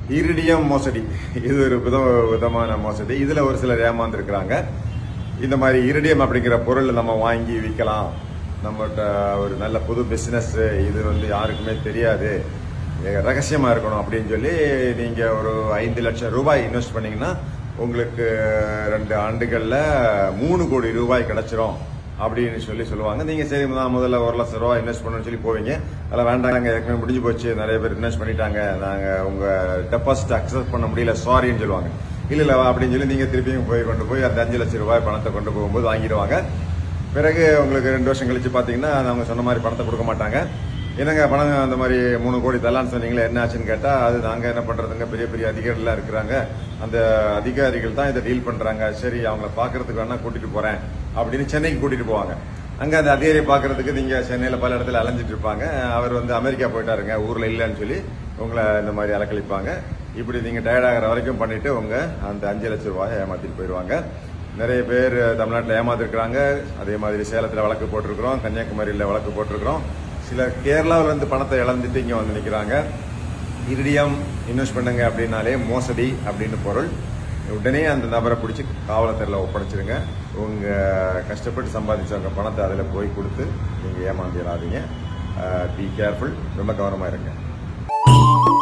iridium மோசடி இது ஒரு வித விதமான மோசடி இதுல ஒரு சிலர் ஏமாந்துருக்கிறாங்க இந்த மாதிரி இரிடியம் அப்படிங்கிற பொருள் நம்ம வாங்கி விற்கலாம் நம்மகிட்ட ஒரு நல்ல புது பிசினஸ் இது வந்து யாருக்குமே தெரியாது ஏ- ரகசியமா இருக்கணும் அப்படின்னு சொல்லி நீங்க ஒரு ஐந்து லட்சம் ரூபாய் இன்வெஸ்ட் பண்ணீங்கன்னா உங்களுக்கு ரெண்டு ஆண்டுகள்ல மூணு கோடி ரூபாய் கிடைச்சிரும் அப்படின்னு சொல்லி சொல்லுவாங்க நீங்க சரி நான் முதல்ல ஒரு லட்சம் ரூபாய் இன்வெஸ்ட் பண்ணணும்னு சொல்லி போவீங்க அதெல்லாம் வேண்டாங்க ஏற்கனவே முடிஞ்சு போச்சு நிறைய பேர் இன்வெஸ்ட் பண்ணிட்டாங்க நாங்க உங்க டெபாசிட் அக்சஸ் பண்ண முடியல சாரின்னு சொல்லுவாங்க இல்ல இல்ல அப்படின்னு சொல்லி நீங்க திருப்பியும் போய் கொண்டு போய் அந்த அஞ்சு லட்சம் ரூபாய் பணத்தை கொண்டு போகும்போது வாங்கிடுவாங்க பிறகு உங்களுக்கு ரெண்டு வருஷம் கழிச்சு பாத்தீங்கன்னா அவங்க சொன்ன மாதிரி பணத்தை கொடுக்க மாட்டாங்க என்னங்க பணம் அந்த மாதிரி மூணு கோடி தரலான்னு சொன்னீங்களே என்ன ஆச்சுன்னு கேட்டா அது நாங்க என்ன பண்றதுங்க பெரிய பெரிய அதிகாரிகள் இருக்கிறாங்க அந்த அதிகாரிகள் தான் இதை டீல் பண்றாங்க சரி அவங்கள பாக்குறதுக்கு வேணா கூட்டிட்டு போறேன் அப்படின்னு சென்னைக்கு கூட்டிட்டு போவாங்க அங்க அந்த அதிகாரியை பாக்குறதுக்கு நீங்க சென்னையில பல இடத்துல அலைஞ்சிட்டு இருப்பாங்க அவர் வந்து அமெரிக்கா போயிட்டாருங்க ஊர்ல இல்லைன்னு சொல்லி உங்களை இந்த மாதிரி அலக்களிப்பாங்க இப்படி நீங்க டயர்ட் ஆகிற வரைக்கும் பண்ணிட்டு உங்க அந்த அஞ்சு லட்சம் ரூபாயை ஏமாத்திட்டு போயிடுவாங்க நிறைய பேர் தமிழ்நாட்டில் ஏமாத்திருக்கிறாங்க அதே மாதிரி சேலத்தில் வழக்கு போட்டிருக்கிறோம் கன்னியாகுமரியில் வழக்கு போட்டிருக்கிறோம் சிலர் கேரளாவில் இருந்து பணத்தை இழந்துட்டு இங்கே வந்து நிற்கிறாங்க இரிடியம் இன்வெஸ்ட் பண்ணுங்க அப்படின்னாலே மோசடி அப்படின்னு பொருள் உடனே அந்த நபரை பிடிச்சி காவலத்தில் ஒப்படைச்சிருங்க உங்க கஷ்டப்பட்டு சம்பாதிச்சவங்க பணத்தை அதில் போய் கொடுத்து நீங்க ஏமாந்திடாதீங்க பி கேர்ஃபுல் ரொம்ப கவனமா இருங்க